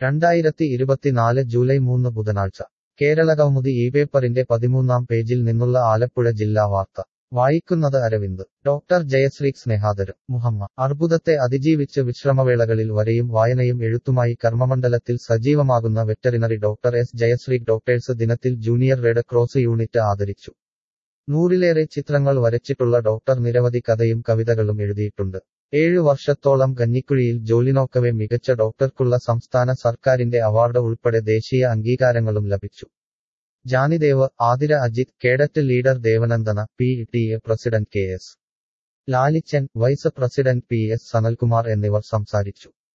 രണ്ടായിരത്തി ഇരുപത്തിനാല് ജൂലൈ മൂന്ന് ബുധനാഴ്ച കേരളകൗമുദി ഈ പേപ്പറിന്റെ പതിമൂന്നാം പേജിൽ നിന്നുള്ള ആലപ്പുഴ ജില്ലാ വാർത്ത വായിക്കുന്നത് അരവിന്ദ് ഡോക്ടർ ജയശ്രീ സ്നേഹാദരം മുഹമ്മ അർബുദത്തെ അതിജീവിച്ച് വിശ്രമവേളകളിൽ വരെയും വായനയും എഴുത്തുമായി കർമ്മമണ്ഡലത്തിൽ സജീവമാകുന്ന veterinary doctor S Jayasree doctors ദിനത്തിൽ ജൂനിയർ റെഡ് ക്രോസ് യൂണിറ്റ് ആദരിച്ചു നൂറിലേറെ ചിത്രങ്ങൾ വരച്ചിട്ടുള്ള ഡോക്ടർ നിരവധി കഥയും കവിതകളും എഴുതിയിട്ടുണ്ട് ഏഴു വർഷത്തോളം കഞ്ഞിക്കുഴിയിൽ ജോലി നോക്കവെ മികച്ച ഡോക്ടർക്കുള്ള സംസ്ഥാന സർക്കാരിന്റെ അവാർഡ് ഉൾപ്പെടെ ദേശീയ അംഗീകാരങ്ങളും ലഭിച്ചു Janidev Athira Ajith cadet leader Devanandana P T A president K S Lalichan vice president P S Sanalkumar എന്നിവർ സംസാരിച്ചു